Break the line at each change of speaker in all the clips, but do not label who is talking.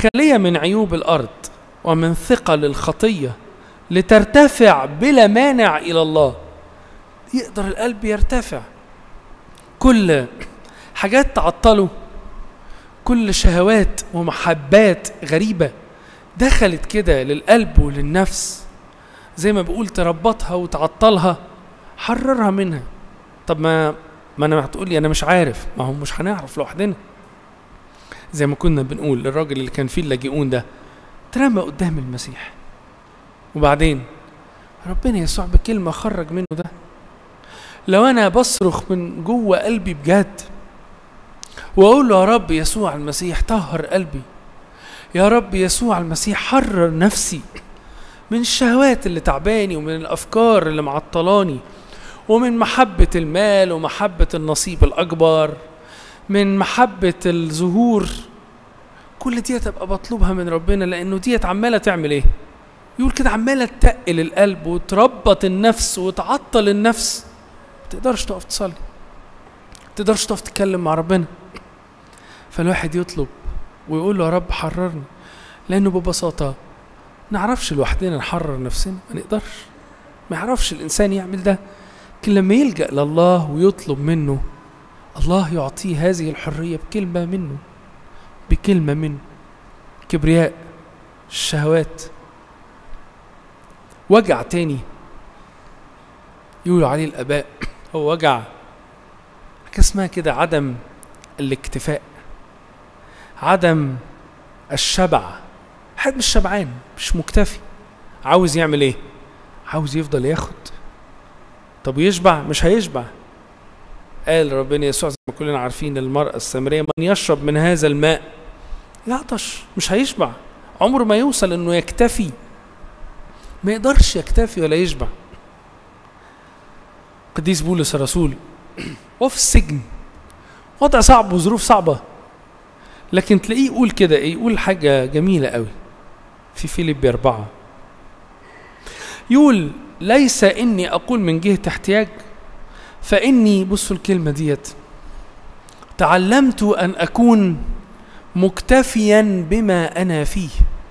خالية من عيوب الأرض ومن ثقل الخطية لترتفع بلا مانع إلى الله يقدر القلب يرتفع كل حاجات تعطله كل شهوات ومحبات غريبة دخلت كده للقلب وللنفس زي ما بقول تربطها وتعطلها حررها منها طب ما ما انا هتقول لي انا مش عارف ما هو مش هنعرف لوحدنا زي ما كنا بنقول للراجل اللي كان فيه اللاجئون ده اترمى قدام المسيح وبعدين ربنا يسوع بكلمة خرج منه ده لو أنا بصرخ من جوه قلبي بجد وأقول له يا رب يسوع المسيح طهر قلبي يا رب يسوع المسيح حرر نفسي من الشهوات اللي تعباني ومن الأفكار اللي معطلاني ومن محبة المال ومحبة النصيب الأكبر من محبة الظهور كل دي تبقى بطلبها من ربنا لأنه دي عمالة تعمل إيه؟ يقول كده عمالة تقل القلب وتربط النفس وتعطل النفس ما تقدرش تقف تصلي ما تقدرش تقف تتكلم مع ربنا فالواحد يطلب ويقول له يا رب حررني لأنه ببساطة نعرفش لوحدنا نحرر نفسنا ما نقدرش ما يعرفش الإنسان يعمل ده لكن لما يلجأ لله ويطلب منه الله يعطيه هذه الحرية بكلمة منه بكلمة منه كبرياء الشهوات وجع تاني يقولوا عليه الآباء هو وجع حاجة اسمها كده عدم الاكتفاء عدم الشبع حد مش شبعان مش مكتفي عاوز يعمل ايه عاوز يفضل ياخد طب يشبع مش هيشبع قال ربنا يسوع زي ما كلنا عارفين المرأة السامرية من يشرب من هذا الماء يعطش مش هيشبع عمره ما يوصل انه يكتفي ما يقدرش يكتفي ولا يشبع قديس بولس الرسول وهو في السجن وضع صعب وظروف صعبة لكن تلاقيه يقول كده ايه يقول حاجة جميلة قوي في فيليب أربعة يقول ليس إني أقول من جهة احتياج فإني بصوا الكلمة ديت تعلمت أن أكون مكتفيا بما أنا فيه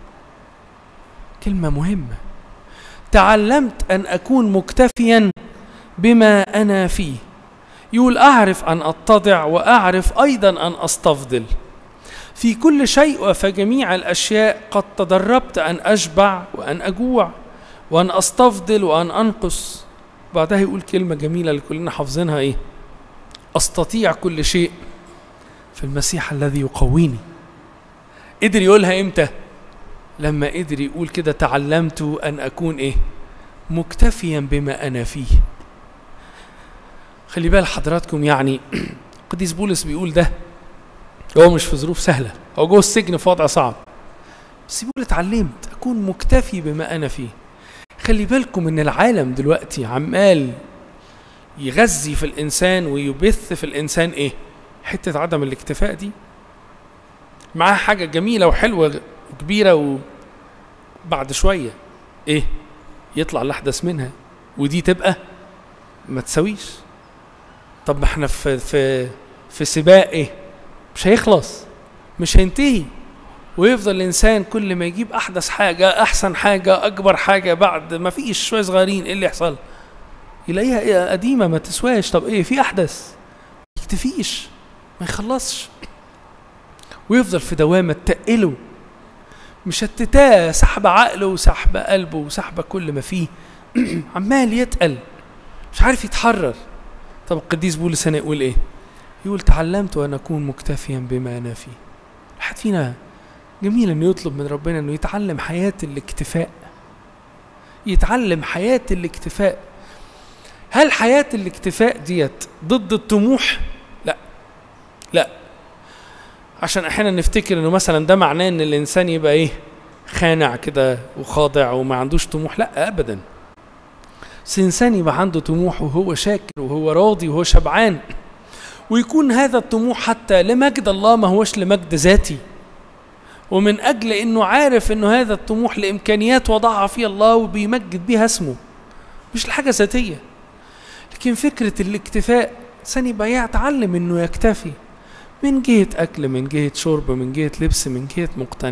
كلمة مهمة تعلمت أن أكون مكتفيا بما أنا فيه يقول أعرف أن أتضع وأعرف أيضا أن أستفضل في كل شيء وفجميع الأشياء قد تدربت أن أشبع وأن أجوع وأن أستفضل وأن أنقص بعدها يقول كلمة جميلة اللي كلنا حافظينها إيه أستطيع كل شيء في المسيح الذي يقويني قدر يقولها إمتى لما قدر يقول كده تعلمت أن أكون إيه مكتفيا بما أنا فيه خلي بال حضراتكم يعني قديس بولس بيقول ده هو مش في ظروف سهلة هو جوه السجن في وضع صعب بس بيقول اتعلمت أكون مكتفي بما أنا فيه خلي بالكم ان العالم دلوقتي عمال يغذي في الانسان ويبث في الانسان ايه حته عدم الاكتفاء دي معاه حاجه جميله وحلوه وكبيره وبعد شويه ايه يطلع الاحدث منها ودي تبقى ما تسويش طب ما احنا في في في سباق ايه مش هيخلص مش هينتهي ويفضل الانسان كل ما يجيب احدث حاجه احسن حاجه اكبر حاجه بعد ما فيش شويه صغيرين ايه اللي يحصل يلاقيها إيه قديمه ما تسواش طب ايه في احدث ما يكتفيش ما يخلصش ويفضل في دوامه تقله مشتتاه سحب عقله وسحب قلبه وسحب كل ما فيه عمال يتقل مش عارف يتحرر طب القديس بولس هنا يقول ايه يقول تعلمت ان اكون مكتفيا بما انا فيه الواحد فينا جميل انه يطلب من ربنا انه يتعلم حياة الاكتفاء يتعلم حياة الاكتفاء هل حياة الاكتفاء ديت ضد الطموح؟ لا لا عشان احيانا نفتكر انه مثلا ده معناه ان الانسان يبقى ايه خانع كده وخاضع وما عندوش طموح لا ابدا بس الانسان يبقى عنده طموح وهو شاكر وهو راضي وهو شبعان ويكون هذا الطموح حتى لمجد الله ما هوش لمجد ذاتي ومن أجل أنه عارف أنه هذا الطموح لإمكانيات وضعها فيها الله وبيمجد بيها اسمه مش لحاجة ذاتية لكن فكرة الاكتفاء إنسان يبقى يتعلم أنه يكتفي من جهة أكل من جهة شرب من جهة لبس من جهة مقتنيات